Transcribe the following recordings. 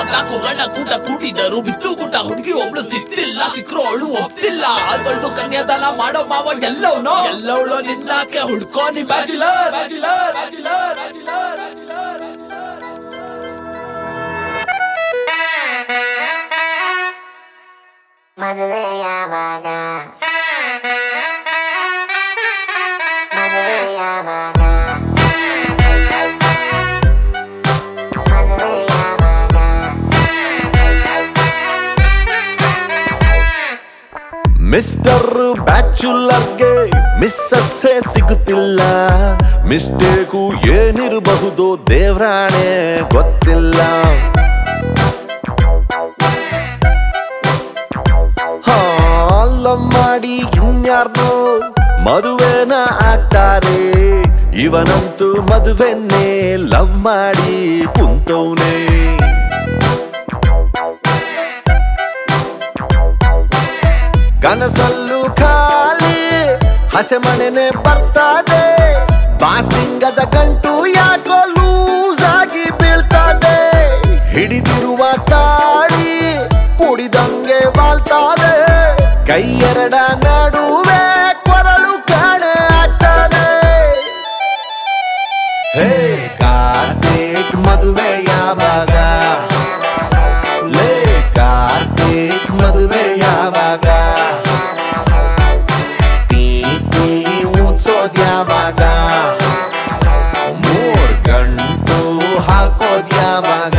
ಮೂವತ್ನಾಲ್ಕು ಗಂಡ ಕೂಟ ಕೂಟಿದರು ಬಿತ್ತು ಕೂಟ ಹುಡುಗಿ ಒಬ್ಳು ಸಿಕ್ತಿಲ್ಲ ಸಿಕ್ರು ಅವಳು ಒಪ್ತಿಲ್ಲ ತೊಳ್ದು ಕನ್ಯಾದಾನ ಮಾಡೋ ಮಾವ ಎಲ್ಲವನು ಎಲ್ಲವಳು ನಿನ್ನಾಕೆ ಹುಡ್ಕೋ ನಿ ಬ್ಯಾಚುಲರ್ ಬ್ಯಾಚುಲರ್ ಬ್ಯಾಚುಲರ್ ಬ್ಯಾಚುಲರ್ ಮದುವೆ ಯಾವಾಗ ಮದುವೆ ಯಾವಾಗ ಮದುವೆ ಯಾವಾಗ ಮಿಸ್ಟರ್ ಬ್ಯಾಚುಲರ್ಗೆ ಮಿಸ್ಸಸ್ಸೇ ಸಿಗುತ್ತಿಲ್ಲ ಮಿಸ್ಟೇಕು ಏನಿರಬಹುದು ದೇವ್ರಾಣೆ ಗೊತ್ತಿಲ್ಲ ಹಾಲ ಮಾಡಿ ಇನ್ಯಾರ್ನೋ ಮದುವೆನ ಆಗ್ತಾರೆ ಇವನಂತೂ ಮದುವೆನ್ನೇ ಲವ್ ಮಾಡಿ ಕುಂತವ್ನೇ ಕನಸಲ್ಲೂ ಖಾಲಿ ಹಸೆಮಣೆನೆ ಬರ್ತದೆ ಬಾಸಿಂಗದ ಗಂಟು ಯಾಕೋ ಲೂಸ್ ಆಗಿ ಬೀಳ್ತದೆ ಹಿಡಿದಿರುವ ತಾಳಿ ಕುಡಿದಂಗೆ ಬಾಳ್ತದೆ ಕೈಯೆರಡ ನಡುವೆ ಕೊರಳು ಕಾಣೆ ಆಗ್ತದೆ ಹೇ ಕಾರ್ತಿಕ್ ಮದುವೆ ಯಾವಾಗ ಲೇ ಕಾರ್ತಿಕ್ ಮದುವೆ ಯಾವಾಗ ಟೀಟಿ ಉತ್ಸೋದ್ ಯಾವಾಗ ಮೂರ್ ಗಂಟು ಹಾಕೋದ್ ಯಾವಾಗ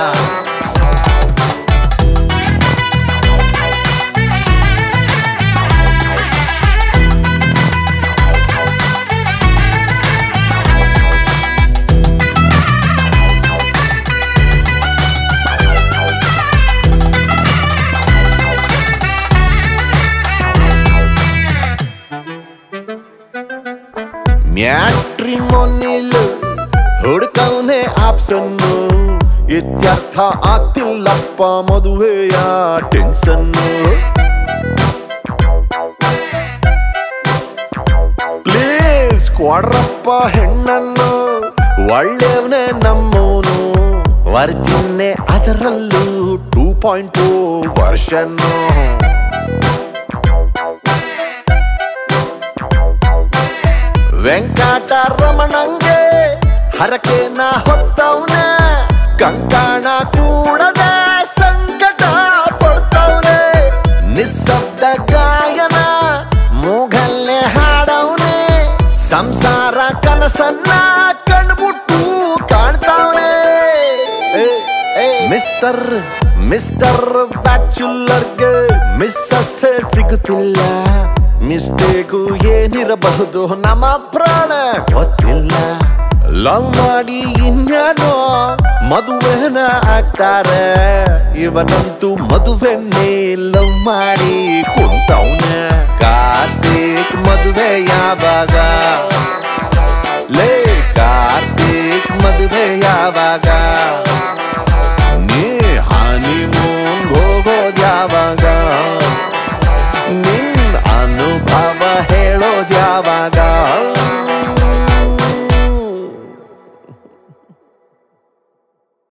ಮ್ಯಾಟ್ರಿಮೋನಿಲ್ ಹುಡ್ಕವ್ನೆ ಆಪ್ಸನ್ನು ಇತ್ಯರ್ಥ ಆಗ್ತಿಲ್ಲಪ್ಪ ಮದುವೆಯ ಟೆನ್ಸನ್ನು ಪ್ಲೀಸ್ ಕೊಡ್ರಪ್ಪ ಹೆಣ್ಣನ್ನು ಒಳ್ಳೆಯವನೇ ನಮ್ಮೋನು ವರ್ಜಿನ್ನೆ ಅದರಲ್ಲೂ ಟೂ ಪಾಯಿಂಟ್ ಟೂ ವರ್ಷನ್ನು ವೆಂಕಟರಮಣಂಗೆ ಹರಕೆನ ಹೊತ್ತವನೆ ಕಂಕಣ ಕೂಡದ ಸಂಕಟ ಪಡ್ತವನೆ ನಿಸ್ಸಬ್ದ ಗಾಯನ ಮೂಗಲ್ಲೇ ಹಾಡವನೆ ಸಂಸಾರ ಕನಸನ್ನ ಕಣ್ಬಿಟ್ಟು ಕಾಣ್ತಾವನೆ ಮಿಸ್ಟರ್ ಮಿಸ್ಟರ್ ಬ್ಯಾಚುಲರ್ಗೆ ಮಿಸ್ಸಸ್ಸೇ ಸಿಗುತ್ತಿಲ್ಲ ಮಿಸ್ಟೇಕು ಏನಿರಬಹುದು ನಮ್ಮ ಪ್ರಾಣ ಗೊತ್ತಿಲ್ಲ ಲವ್ ಮಾಡಿ ಇನ್ಯಾನೋ ಮದುವೆನ ಆಗ್ತಾರೆ ಇವನಂತೂ ಮದುವೆನ್ನೇ ಲವ್ ಮಾಡಿ ಕುಂತವ್ನ ಕಾರ್ತಿಕ್ ಮದುವೆ ಯಾವಾಗ ಲೇ ಕಾರ್ತಿಕ್ ಮದುವೆ ಯಾವಾಗ